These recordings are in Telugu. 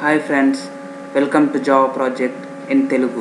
hi friends welcome to Java project in Telugu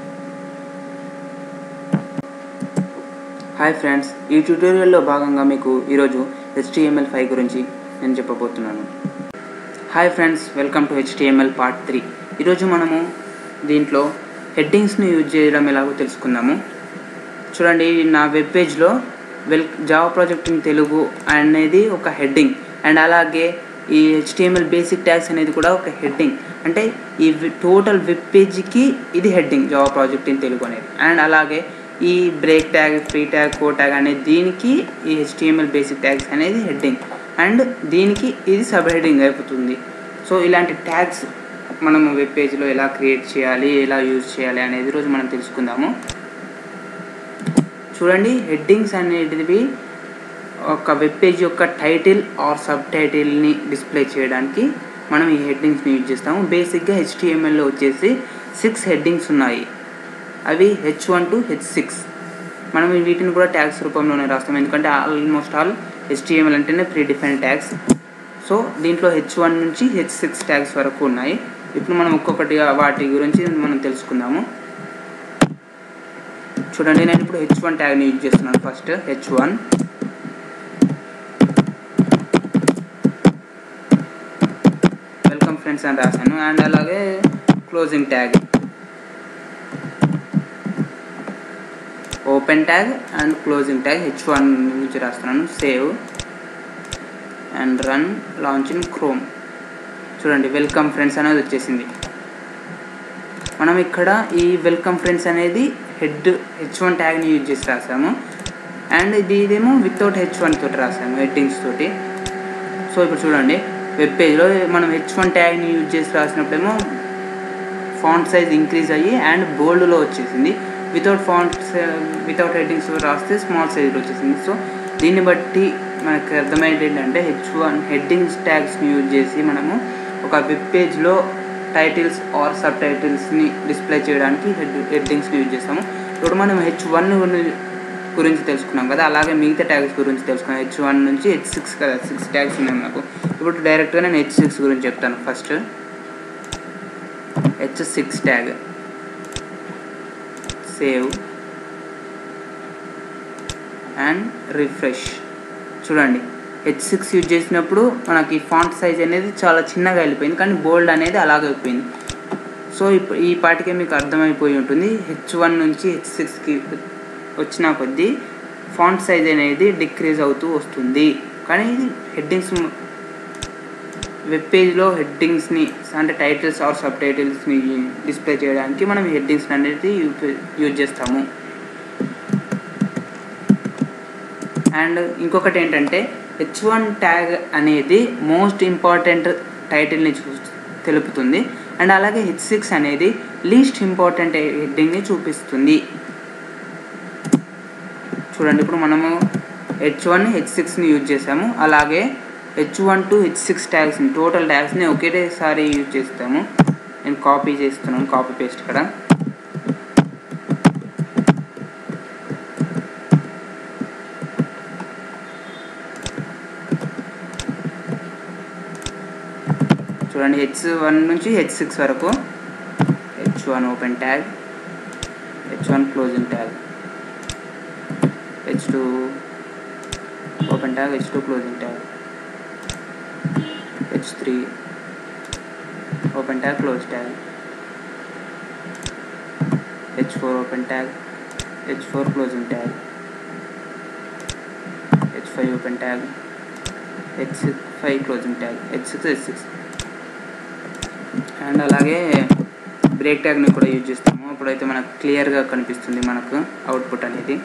hi friends ఈ ట్యూటోరియల్లో భాగంగా మీకు ఈరోజు హెచ్టిఎంఎల్ ఫైవ్ గురించి నేను చెప్పబోతున్నాను hi friends welcome to HTML part three ఈరోజు మనము దీంట్లో హెడ్డింగ్స్ని యూజ్ చేయడం ఎలాగో తెలుసుకుందాము చూడండి నా వెబ్ పేజ్లో well Java project in Telugu అనేది ఒక హెడ్డింగ్ అండ్ అలాగే ఈ హెచ్టిఎంఎల్ బేసిక్ ట్యాగ్స్ అనేది కూడా ఒక హెడ్డింగ్ అంటే ఈ టోటల్ వెబ్ పేజ్కి ఇది heading Java project in Telugu అనేది అండ్ అలాగే ఈ break tag free tag co tag అనేది దీనికి ఈ హెచ్టిఎంఎల్ బేసిక్ ట్యాగ్స్ అనేది హెడ్డింగ్ అండ్ దీనికి ఇది సబ్ హెడ్డింగ్ అయిపోతుంది సో ఇలాంటి ట్యాగ్స్ మనము వెబ్ పేజ్లో ఎలా క్రియేట్ చేయాలి ఎలా యూజ్ చేయాలి అనేది రోజు మనం తెలుసుకుందాము చూడండి హెడ్డింగ్స్ అనేటివి ఒక వెబ్ పేజ్ యొక్క టైటిల్ ఆర్ సబ్ టైటిల్ని డిస్ప్లే చేయడానికి మనం ఈ హెడ్డింగ్స్ని యూజ్ చేస్తాము బేసిక్గా హెచ్టిఎంఎల్లో వచ్చేసి సిక్స్ హెడ్డింగ్స్ ఉన్నాయి అవి H one to H six మనం వీటిని కూడా ట్యాగ్స్ రూపంలోనే రాస్తాం ఎందుకంటే ఆల్మోస్ట్ ఆల్ హెచ్టిఎంఎల్ అంటేనే ప్రీ డిఫైన్ ట్యాగ్స్ సో దీంట్లో హెచ్ వన్ నుంచి హెచ్ సిక్స్ ట్యాగ్స్ వరకు ఉన్నాయి ఇప్పుడు మనం ఒక్కొక్కటిగా వాటి గురించి మనం తెలుసుకుందాము చూడండి నేను ఇప్పుడు హెచ్ వన్ ట్యాగ్ని యూజ్ చేస్తున్నాను first H one welcome friends అని రాశాను అండ్ అలాగే closing tag open tag and closing tag H one నుంచి రాస్తున్నాను save and run launch in Chrome చూడండి వెల్కమ్ ఫ్రెండ్స్ అనేది వచ్చేసింది మనం ఇక్కడ ఈ వెల్కమ్ ఫ్రెండ్స్ అనేది హెడ్ హెచ్ వన్ ట్యాగ్ని యూజ్ చేసి రాసాము అండ్ ఇది ఇదేమో వితౌట్ హెచ్ వన్ తోటి రాసాము హెడ్డింగ్స్ తోటి సో ఇప్పుడు చూడండి వెబ్ పేజ్లో మనం హెచ్ వన్ ట్యాగ్ని యూజ్ చేసి రాసినప్పుడేమో ఫాంట్ సైజ్ ఇంక్రీజ్ అయ్యి అండ్ బోల్డ్లో వచ్చేసింది వితౌట్ ఫాంట్ వితౌట్ హెడ్డింగ్స్ రాస్తే స్మాల్ సైజ్లో వచ్చేసింది సో దీన్ని బట్టి మనకు అర్థమయ్యేది ఏంటంటే హెచ్ వన్ హెడ్డింగ్స్ ట్యాగ్స్ని యూజ్ చేసి మనము ఒక వెబ్ పేజ్లో టైటిల్స్ ఆర్ సబ్ టైటిల్స్ని డిస్ప్లే చేయడానికి హెడ్ హెడ్డింగ్స్ని యూజ్ చేస్తాము ఇప్పుడు మనం హెచ్ వన్ గురించి తెలుసుకున్నాం కదా అలాగే మిగతా ట్యాగ్స్ గురించి తెలుసుకున్నాం హెచ్ వన్ నుంచి హెచ్ సిక్స్ కదా సిక్స్ ట్యాగ్స్ ఉన్నాయి మనకు ఇప్పుడు డైరెక్ట్గా నేను హెచ్ సిక్స్ గురించి చెప్తాను first H six tag save and refresh చూడండి హెచ్ సిక్స్ యూజ్ చేసినప్పుడు మనకి ఫాంట్ సైజ్ అనేది చాలా చిన్నగా వెళ్ళిపోయింది కానీ బోల్డ్ అనేది అలాగే అయిపోయింది సో ఇప్పుడు ఈ పాటికే మీకు అర్థమైపోయి ఉంటుంది హెచ్ వన్ నుంచి హెచ్ సిక్స్కి వచ్చిన కొద్దీ ఫాంట్ సైజ్ అనేది డిక్రీజ్ అవుతూ వస్తుంది కానీ ఇది హెడ్డింగ్స్ వెబ్ పేజ్లో హెడ్డింగ్స్ని అంటే టైటిల్స్ ఆర్ సబ్ టైటిల్స్ని డిస్ప్లే చేయడానికి మనం హెడ్డింగ్స్ అనేది యూజ్ చేస్తాము అండ్ ఇంకొకటి ఏంటంటే హెచ్ వన్ ట్యాగ్ అనేది మోస్ట్ ఇంపార్టెంట్ టైటిల్ని చూ తెలుపుతుంది అండ్ అలాగే హెచ్ సిక్స్ అనేది లీస్ట్ ఇంపార్టెంట్ హెడ్డింగ్ని చూపిస్తుంది చూడండి ఇప్పుడు మనము హెచ్ వన్ హెచ్ సిక్స్ని యూజ్ చేసాము అలాగే H one to H six ట్యాగ్స్ని టోటల్ ట్యాగ్స్ని ఒకేసారి యూజ్ చేస్తాము నేను కాపీ చేస్తున్నాను కాపీ పేస్ట్ ఇక్కడ చూడండి హెచ్ వన్ నుంచి హెచ్ సిక్స్ వరకు H one open tag H one closing tag H two open tag H two closing tag H three open tag close tag H four open tag H four closing tag H five open tag H six five closing tag H six H six and అలాగే బ్రేక్ ట్యాగ్ని కూడా యూజ్ చేస్తాము అప్పుడైతే మనకు క్లియర్గా కనిపిస్తుంది మనకు అవుట్పుట్ అనేది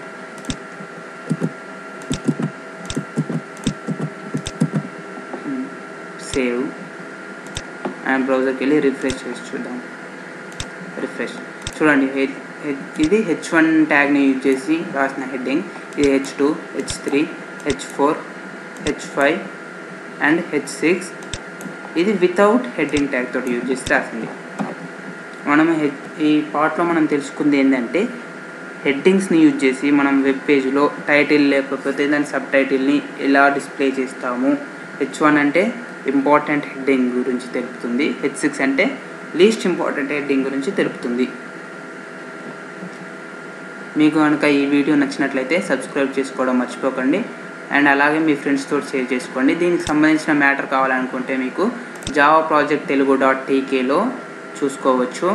సేవ్ అండ్ బ్రౌజర్కి వెళ్ళి రిఫ్రెష్ చేసి చూద్దాం రిఫ్రెష్ చూడండి ఇది హెచ్ వన్ ట్యాగ్ని యూజ్ చేసి రాసిన హెడ్డింగ్ ఇది H two H three H four H five and H six ఇది వితౌట్ హెడ్డింగ్ ట్యాగ్ తోటి యూజ్ చేసి రాసింది మనం ఈ పార్ట్లో మనం తెలుసుకుంది ఏంటంటే హెడ్డింగ్స్ని యూజ్ చేసి మనం వెబ్ పేజ్లో టైటిల్ లేకపోతే దాని సబ్ టైటిల్ని ఎలా డిస్ప్లే చేస్తాము హెచ్ వన్ అంటే ఇంపార్టెంట్ హెడ్డింగ్ గురించి తెలుపుతుంది హెచ్ సిక్స్ అంటే లీస్ట్ ఇంపార్టెంట్ హెడ్డింగ్ గురించి తెలుపుతుంది మీకు కనుక ఈ వీడియో నచ్చినట్లయితే సబ్స్క్రైబ్ చేసుకోవడం మర్చిపోకండి అండ్ అలాగే మీ ఫ్రెండ్స్తో షేర్ చేసుకోండి దీనికి సంబంధించిన మ్యాటర్ కావాలనుకుంటే మీకు జావా ప్రాజెక్ట్ తెలుగు డాట్ టీకేలో చూసుకోవచ్చు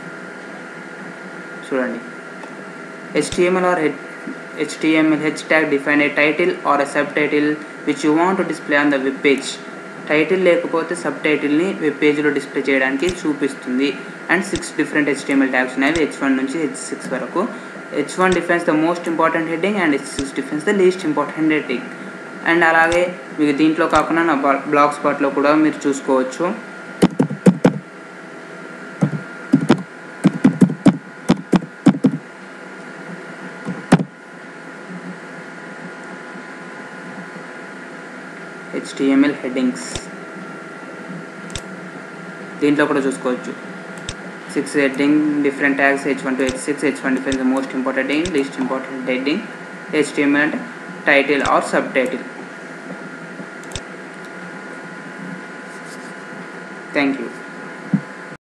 చూడండి HTML or HTML H tag define a title or a subtitle which you want to display on the web page title లేకపోతే సబ్ టైటిల్ని వెబ్ పేజ్లో డిస్ప్లే చేయడానికి చూపిస్తుంది and six different HTML tags ఉన్నాయి హెచ్ వన్ నుంచి హెచ్ సిక్స్ వరకు H one defines the most important heading and H six defines the least important heading and అలాగే మీకు దీంట్లో కాకుండా నా బ్లాగ్ స్పాట్లో కూడా మీరు చూసుకోవచ్చు హెచ్టిఎంఎల్ హెడ్డింగ్స్ దీంట్లో కూడా చూసుకోవచ్చు six heading different tags H one to H six H one difference most important heading least important heading HTML అంటే title or sub title thank you